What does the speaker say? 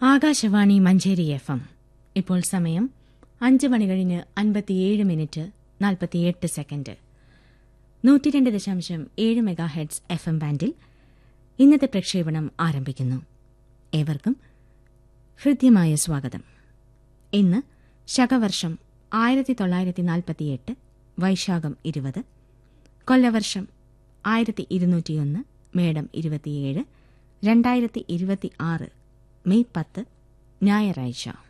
Akashvani Manjeri F M ഇപ്പോൾ സമയം അഞ്ച് മണി കഴിഞ്ഞ് അൻപത്തിയേഴ് മിനിറ്റ് നാൽപ്പത്തിയെട്ട് സെക്കൻഡ് നൂറ്റിരണ്ട് ദശാംശം ഏഴ് മെഗാ ഹെഡ്സ് എഫ് എം ബാൻഡിൽ ഇന്നത്തെ പ്രക്ഷേപണം ആരംഭിക്കുന്നു ഏവർക്കും ഹൃദ്യമായ സ്വാഗതം ഇന്ന് ശകവർഷം ആയിരത്തി തൊള്ളായിരത്തി നാൽപ്പത്തിയെട്ട് വൈശാഖം ഇരുപത് കൊല്ലവർഷം ആയിരത്തി ഇരുന്നൂറ്റിയൊന്ന് മേടം ഇരുപത്തിയേഴ് രണ്ടായിരത്തി ഇരുപത്തി ആറ് മെയ് പത്ത് ഞായറാഴ്ച